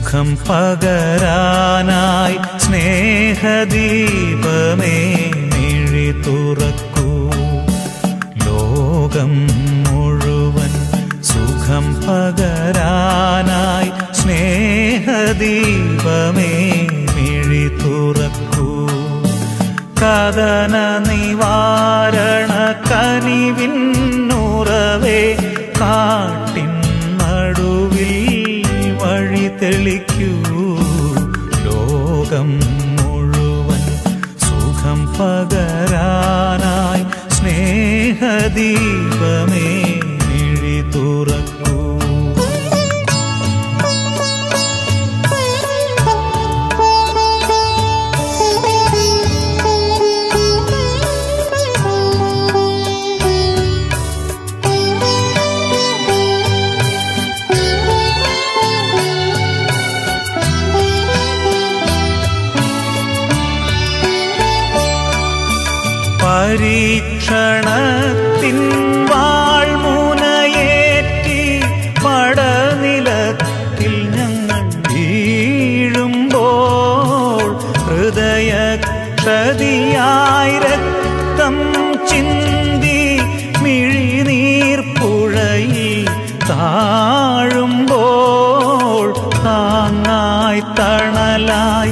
സുഖം പകരാനായി സ്നേഹദീപമേ മിഴി തുറക്കൂ ലോകം മുഴുവൻ സുഖം പകരാനായി സ്നേഹദീപമേ മിഴി തുറക്കൂ കഥന നിവാരണ കനിവിന്നുറവേ കാട്ടിൻ നടുവിൽ വഴി തെളിക്കൂ ലോകം മുഴുവൻ സുഖം പകരാനായി സ്നേഹദീപമേ മിഴി തുറക്കൂ പരീക്ഷണത്തിൻ വാൾമുനയേറ്റി പടനിലത്തിൽ ഞങ്ങൾ വീഴുമ്പോൾ ഹൃദയക്ഷതിയായി രക്തം ചിന്തി മിഴിനീർ പുഴയിൽ താഴുമ്പോൾ താങ്ങായി തണലായി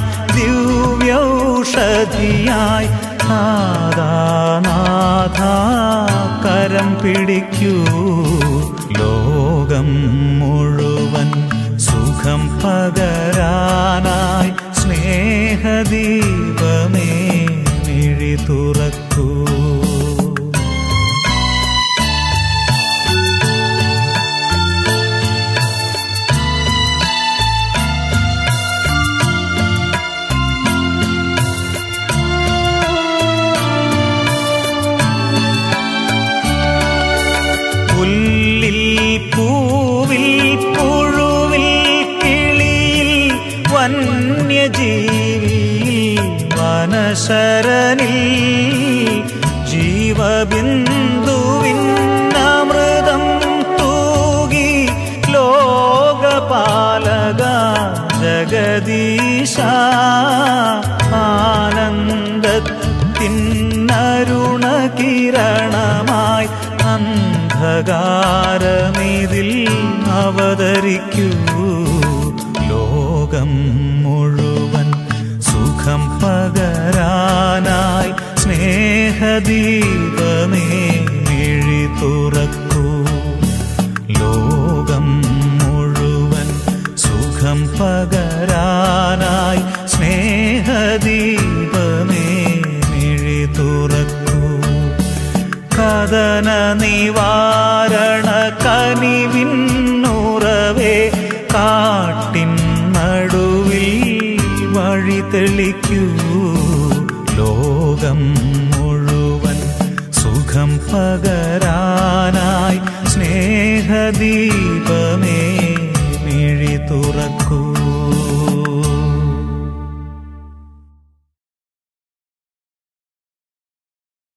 ദിവ്യൗഷധിയായി നാദാനാഥ കരം പിടിക്കൂ ലോകം മുഴുവൻ സുഖം പകരാനായി സ്നേഹദീപമേ മിഴി തുറക്കൂ പുല്ലിൽ പൂവിൽ പുഴുവിൽ കിളിയിൽ വന്യജീവിയിൽ വനശരനിൽ ജീവബിന്ദുവിൻ അമൃതം തൂകി ലോകപാലക ജഗദീശ ആനന്ദത്തിനരുണകിരണമായി അന്ധകാരമിതിൽ അവതരിക്കൂ ലോകം മുഴുവൻ സുഖം പകരാനായി സ്നേഹദീപമേ മിഴി തുറക്കൂ ലോകം മുഴുവൻ സുഖം പകരാനായി സ്നേഹദീപമേ മിഴി തുറക്കൂ കഥന നിവാരണ കനിവിന്നുറവേ കാട്ടിൻ നടുവിൽ വഴി തെളിക്കൂ ലോകം മുഴുവൻ സുഖം പകരാനായി സ്നേഹദീപമേ മിഴി തുറക്കൂ